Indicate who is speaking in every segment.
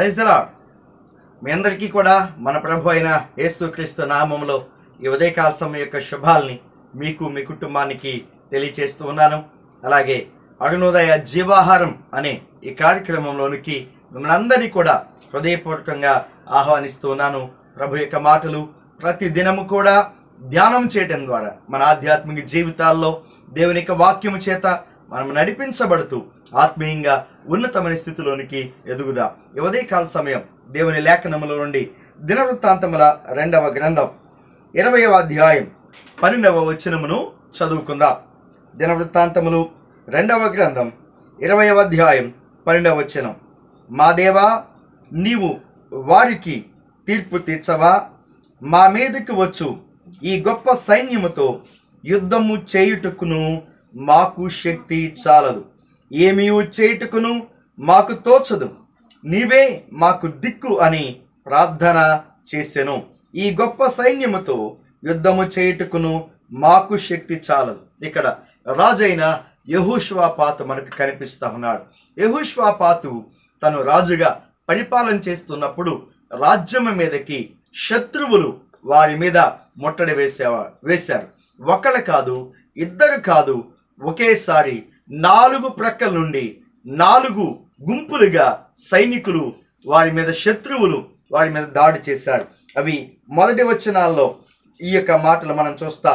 Speaker 1: praise దలా మీ అందరికీ కూడా మన ప్రభు అయిన యేసుక్రీస్తు నామంలో ఈ ఉదయకాల సమయం యొక్క శుభాల్ని మీకు మీ కుటుంబానికి తెలియచేస్తూ ఉన్నాను అలాగే అరుణోదయ జీవాహారం అనే ఈ కార్యక్రమంలోనికి మిమ్మల్ని అందరినీ కూడా హృదయపూర్వకంగా ఆహ్వానిస్తూ ఉన్నాను ప్రభు యొక్క మాటలు ప్రతి దినము కూడా ధ్యానం చేయడం ద్వారా మన ఆధ్యాత్మిక జీవితాల్లో దేవుని యొక్క వాక్యము చేత మనం నడిపించబడుతూ ఆత్మీయంగా ఉన్నతమైన స్థితిలోనికి ఎదుగుదాం ఈ ఉదయకాల సమయం దేవుని లేఖనముల నుండి దినవృత్తాంతముల రెండవ గ్రంథం ఇరవయవ అధ్యాయం పన్నెండవ వచనమును చదువుకుందాం దినవృత్తాంతములు రెండవ గ్రంథం ఇరవయవ అధ్యాయం పన్నెండవ వచనం మా దేవా నీవు వారికి తీర్పు తీర్చవా మా మీదకు వచ్చు ఈ గొప్ప సైన్యముతో యుద్ధము చేయుటకును మాకు శక్తి చాలదు ఏమీ చేయుటకును మాకు తోచదు నీవే మాకు దిక్కు అని ప్రార్థన చేసెను ఈ గొప్ప సైన్యముతో యుద్ధము చేయుటకును మాకు శక్తి చాలదు ఇక్కడ రాజైన యహూష్వాపాతు మనకు కనిపిస్తా ఉన్నాడు యహూష్వాపాతు తను రాజుగా పరిపాలన చేస్తున్నప్పుడు రాజ్యము మీదకి శత్రువులు వారి మీద ముట్టడి వేసేవా వేశారు ఒకళ్ళు కాదు ఇద్దరు కాదు ఒకేసారి నాలుగు ప్రక్కల నుండి నాలుగు గుంపులుగా సైనికులు వారి మీద శత్రువులు వారి మీద దాడి చేశారు అవి మొదటి వచనాల్లో ఈ యొక్క మాటలు మనం చూస్తాం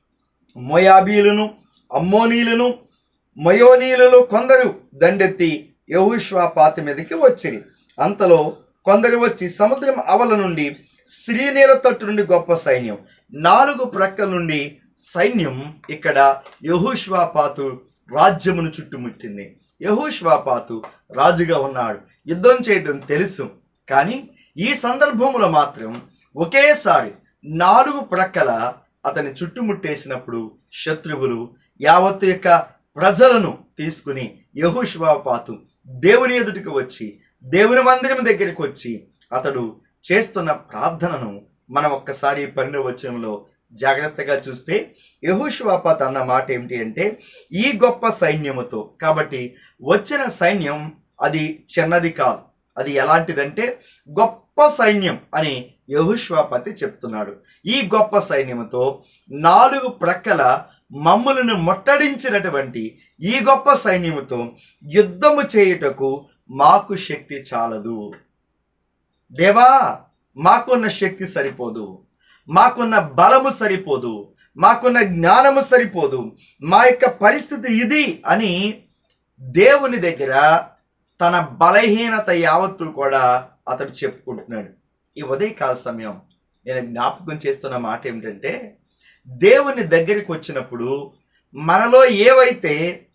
Speaker 1: మొయాబీలను అమ్మోనీలను మయోనీలలో కొందరు దండెత్తి యహూష్వాపాతి మీదకి వచ్చిరి అంతలో కొందరు వచ్చి సముద్రం అవల నుండి శ్రీనీల తట్టు నుండి గొప్ప సైన్యం నాలుగు ప్రక్కల నుండి సైన్యం ఇక్కడ యహూష్వాపాతు రాజ్యమును చుట్టుముట్టింది యహూష్వాపాతు రాజుగా ఉన్నాడు యుద్ధం చేయడం తెలుసు కానీ ఈ సందర్భంలో మాత్రం ఒకేసారి నాలుగు ప్రక్కల అతని చుట్టుముట్టేసినప్పుడు శత్రువులు యావత్తు యొక్క ప్రజలను తీసుకుని యహూష్వాపాతు దేవుని ఎదుటికి వచ్చి దేవుని మందిరం దగ్గరికి వచ్చి అతడు చేస్తున్న ప్రార్థనను మనం ఒక్కసారి పరిణవచనంలో జాగ్రత్తగా చూస్తే యహూష్వాపాత్ అన్న మాట ఏమిటి అంటే ఈ గొప్ప సైన్యముతో కాబట్టి వచ్చిన సైన్యం అది చిన్నది కాదు అది ఎలాంటిదంటే గొప్ప సైన్యం అని యహుష్వాపతి చెప్తున్నాడు ఈ గొప్ప సైన్యముతో నాలుగు ప్రక్కల మమ్ములను ముట్టడించినటువంటి ఈ గొప్ప సైన్యముతో యుద్ధము చేయుటకు మాకు శక్తి చాలదు దేవా మాకున్న శక్తి సరిపోదు మాకున్న బలము సరిపోదు మాకున్న జ్ఞానము సరిపోదు మా యొక్క పరిస్థితి ఇది అని దేవుని దగ్గర తన బలహీనత యావత్తు కూడా అతడు చెప్పుకుంటున్నాడు ఈ ఉదయకాల సమయం నేను జ్ఞాపకం చేస్తున్న మాట ఏమిటంటే దేవుని దగ్గరికి వచ్చినప్పుడు మనలో ఏవైతే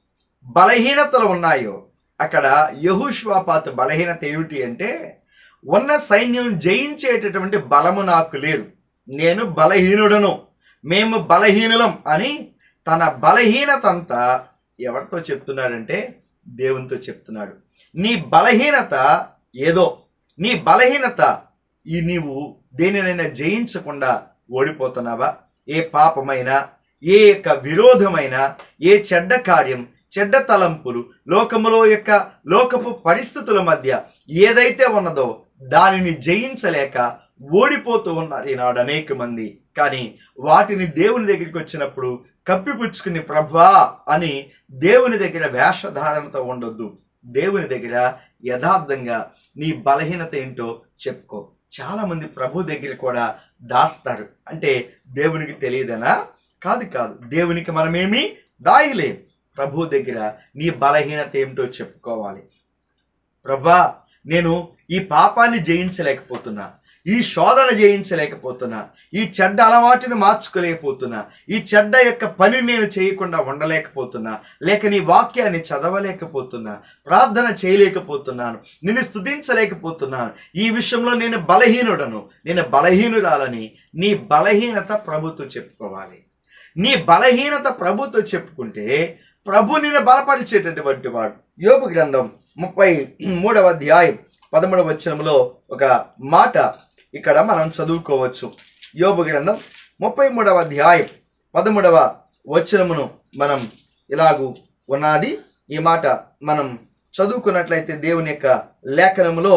Speaker 1: బలహీనతలు ఉన్నాయో అక్కడ యహుష్వాపాత్ బలహీనత ఏమిటి అంటే ఉన్న సైన్యం జయించేటటువంటి బలము నాకు లేదు నేను బలహీనుడను మేము బలహీనులం అని తన బలహీనత అంతా ఎవరితో చెప్తున్నాడంటే దేవునితో చెప్తున్నాడు నీ బలహీనత ఏదో నీ బలహీనత ఈ నీవు దేనినైనా జయించకుండా ఓడిపోతున్నావా ఏ పాపమైనా ఏ యొక్క విరోధమైన ఏ చెడ్డ కార్యం చెడ్డ తలంపులు లోకములో యొక్క లోకపు పరిస్థితుల మధ్య ఏదైతే ఉన్నదో దానిని జయించలేక ఓడిపోతూ ఉన్నారు ఈనాడు అనేక మంది కానీ వాటిని దేవుని దగ్గరికి వచ్చినప్పుడు కప్పిపుచ్చుకుని ప్రభా అని దేవుని దగ్గర వేషధారణతో ఉండొద్దు దేవుని దగ్గర యథార్థంగా నీ బలహీనత ఏంటో చెప్పుకో చాలా మంది ప్రభు దగ్గర కూడా దాస్తారు అంటే దేవునికి తెలియదనా కాదు కాదు దేవునికి మనమేమి దాయలేం ప్రభు దగ్గర నీ బలహీనత ఏమిటో చెప్పుకోవాలి ప్రభా నేను ఈ పాపాన్ని జయించలేకపోతున్నా ఈ శోధన జయించలేకపోతున్నా ఈ చెడ్డ అలవాటుని మార్చుకోలేకపోతున్నా ఈ చెడ్డ యొక్క పని నేను చేయకుండా ఉండలేకపోతున్నా లేక నీ వాక్యాన్ని చదవలేకపోతున్నా ప్రార్థన చేయలేకపోతున్నాను నిన్ను స్థుతించలేకపోతున్నాను ఈ విషయంలో నేను బలహీనుడను నేను బలహీనురాలని నీ బలహీనత ప్రభుతో చెప్పుకోవాలి నీ బలహీనత ప్రభుతో చెప్పుకుంటే ప్రభు నిన్ను బలపరిచేటటువంటి వాడు యోపు గ్రంథం ముప్పై మూడవ అధ్యాయం పదమూడవ వచనంలో ఒక మాట ఇక్కడ మనం చదువుకోవచ్చు యోబు గ్రంథం ముప్పై మూడవ అధ్యాయం పదమూడవ వచనమును మనం ఇలాగూ ఉన్నది ఈ మాట మనం చదువుకున్నట్లయితే దేవుని యొక్క లేఖనములో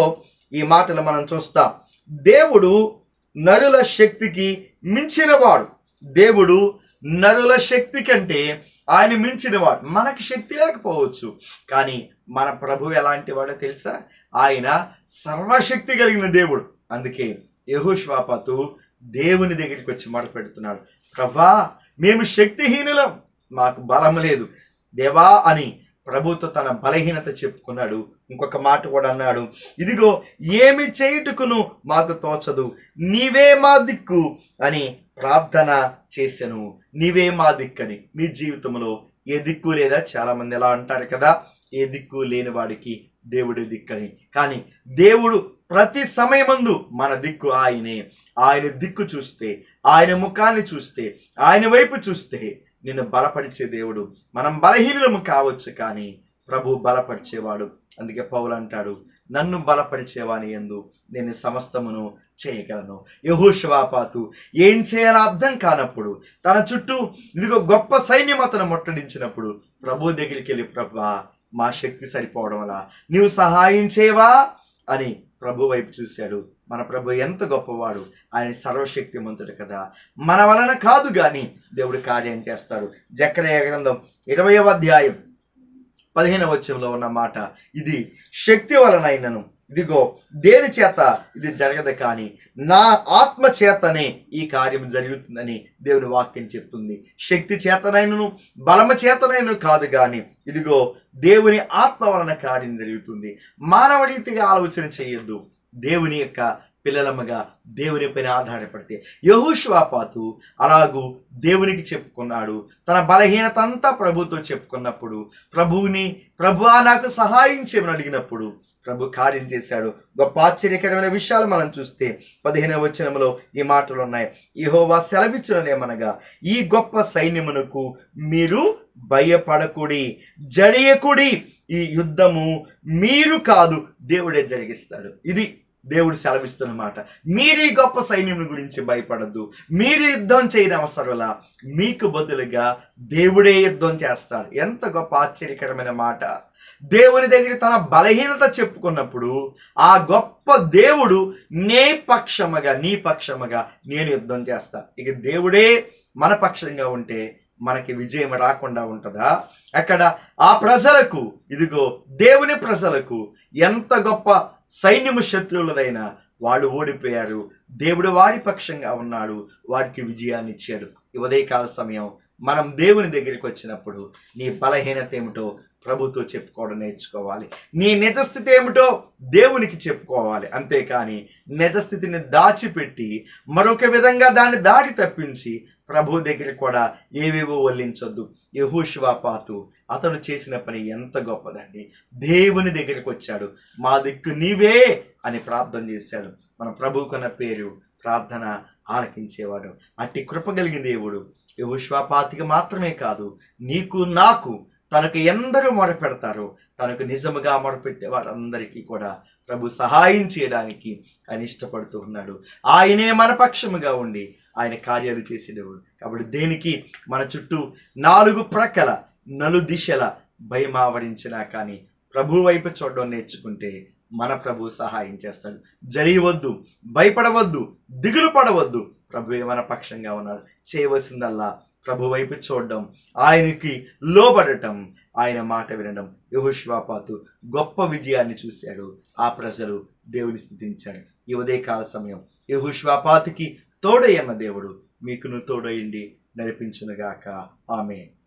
Speaker 1: ఈ మాటలు మనం చూస్తాం దేవుడు నరుల శక్తికి మించినవాడు దేవుడు నరుల శక్తి కంటే ఆయన మించినవాడు మనకి శక్తి లేకపోవచ్చు కానీ మన ప్రభు ఎలాంటి వాడో తెలుసా ఆయన సర్వశక్తి కలిగిన దేవుడు అందుకే యహోష్వాపతు దేవుని దగ్గరికి వచ్చి మొరపెడుతున్నాడు ప్రభా మేము శక్తిహీనులం మాకు బలం లేదు దేవా అని ప్రభుతో తన బలహీనత చెప్పుకున్నాడు ఇంకొక మాట కూడా అన్నాడు ఇదిగో ఏమి చేయుటకును మాకు తోచదు నీవే మా దిక్కు అని ప్రార్థన చేశాను నీవే మా దిక్కని మీ జీవితంలో ఏ దిక్కు లేదా చాలా మంది ఎలా అంటారు కదా ఏ దిక్కు లేని వాడికి దేవుడి దిక్కని కానీ దేవుడు ప్రతి సమయమందు మన దిక్కు ఆయనే ఆయన దిక్కు చూస్తే ఆయన ముఖాన్ని చూస్తే ఆయన వైపు చూస్తే నిన్ను బలపరిచే దేవుడు మనం బలహీనులము కావచ్చు కానీ ప్రభు బలపరిచేవాడు అందుకే పౌలు అంటాడు నన్ను బలపరిచేవాని ఎందు నేను సమస్తమును చేయగలను యహోషవాపాతు ఏం చేయాలో అర్థం కానప్పుడు తన చుట్టూ ఇదిగో గొప్ప సైన్యం అతను ముట్టడించినప్పుడు ప్రభు దగ్గరికి వెళ్ళి ప్రభా మా శక్తి సరిపోవడం వల్ల నీవు సహాయం చేయవా అని ప్రభు వైపు చూశాడు మన ప్రభు ఎంత గొప్పవాడు ఆయన సర్వశక్తిమంతుడు కదా మన వలన కాదు గాని దేవుడు కార్యం చేస్తాడు జక్కరయ్య గ్రంథం ఇరవయవ అధ్యాయం పదిహేను వచ్చంలో ఉన్న మాట ఇది శక్తి వలనైనను ఇదిగో దేని చేత ఇది జరగదు కానీ నా ఆత్మ చేతనే ఈ కార్యం జరుగుతుందని దేవుని వాక్యం చెప్తుంది శక్తి చేతనైనను బలము చేతనైనను కాదు కానీ ఇదిగో దేవుని ఆత్మ వలన కార్యం జరుగుతుంది మానవ రీతిగా ఆలోచన చేయొద్దు దేవుని యొక్క పిల్లలమ్మగా దేవుని పైన ఆధారపడితే యహోష్వాపాతు అలాగూ దేవునికి చెప్పుకున్నాడు తన బలహీనత అంతా ప్రభుతో చెప్పుకున్నప్పుడు ప్రభువుని ప్రభువా నాకు సహాయం చేయమని అడిగినప్పుడు ప్రభు కార్యం చేశాడు గొప్ప ఆశ్చర్యకరమైన విషయాలు మనం చూస్తే పదిహేనవ వచనంలో ఈ మాటలు ఉన్నాయి యెహోవా సెలవిచ్చినదేమనగా ఈ గొప్ప సైన్యమునకు మీరు భయపడకుడి జడియకుడి ఈ యుద్ధము మీరు కాదు దేవుడే జరిగిస్తాడు ఇది దేవుడు సెలవిస్తున్న మాట మీరు ఈ గొప్ప సైన్యం గురించి భయపడద్దు మీరు యుద్ధం చేయని అవసరంలా మీకు బదులుగా దేవుడే యుద్ధం చేస్తాడు ఎంత గొప్ప ఆశ్చర్యకరమైన మాట దేవుని దగ్గర తన బలహీనత చెప్పుకున్నప్పుడు ఆ గొప్ప దేవుడు నే పక్షముగా నీ పక్షముగా నేను యుద్ధం చేస్తా ఇక దేవుడే మన పక్షంగా ఉంటే మనకి విజయం రాకుండా ఉంటుందా అక్కడ ఆ ప్రజలకు ఇదిగో దేవుని ప్రజలకు ఎంత గొప్ప సైన్యము శత్రువులదైనా వాళ్ళు ఓడిపోయారు దేవుడు వారి పక్షంగా ఉన్నాడు వారికి విజయాన్ని ఇచ్చాడు ఈ ఉదయకాల సమయం మనం దేవుని దగ్గరికి వచ్చినప్పుడు నీ బలహీనత ఏమిటో ప్రభుతో చెప్పుకోవడం నేర్చుకోవాలి నీ నిజస్థితి ఏమిటో దేవునికి చెప్పుకోవాలి అంతేకాని నిజస్థితిని దాచిపెట్టి మరొక విధంగా దాన్ని దారి తప్పించి ప్రభు దగ్గర కూడా ఏవేవో వల్లించొద్దు యహూషివాపాతు అతడు చేసిన పని ఎంత గొప్పదండి దేవుని దగ్గరికి వచ్చాడు మా దిక్కు నీవే అని ప్రార్థన చేశాడు మన ప్రభువుకున్న పేరు ప్రార్థన ఆలకించేవాడు అట్టి కృప కలిగిన దేవుడు యహుష్వాపాతికి మాత్రమే కాదు నీకు నాకు తనకు ఎందరూ మొరపెడతారో తనకు నిజముగా మొరపెట్టే వారందరికీ కూడా ప్రభు సహాయం చేయడానికి ఆయన ఇష్టపడుతూ ఉన్నాడు ఆయనే మన పక్షముగా ఉండి ఆయన కార్యాలు చేసేదేవుడు కాబట్టి దేనికి మన చుట్టూ నాలుగు ప్రక్కల నలు దిశల భయం ఆవరించినా కానీ ప్రభు వైపు చూడడం నేర్చుకుంటే మన ప్రభు సహాయం చేస్తాడు జరియవద్దు భయపడవద్దు దిగులు పడవద్దు ప్రభు మన పక్షంగా ఉన్నాడు చేయవలసిందల్లా ప్రభు వైపు చూడడం ఆయనకి లోబడటం ఆయన మాట వినడం యహుష్వాపాతు గొప్ప విజయాన్ని చూశాడు ఆ ప్రజలు దేవుని స్థుతించాడు ఈ ఉదయకాల సమయం యహుష్వాపాతుకి తోడయ్యన్న దేవుడు మీకును తోడయిండి నడిపించునుగాక ఆమె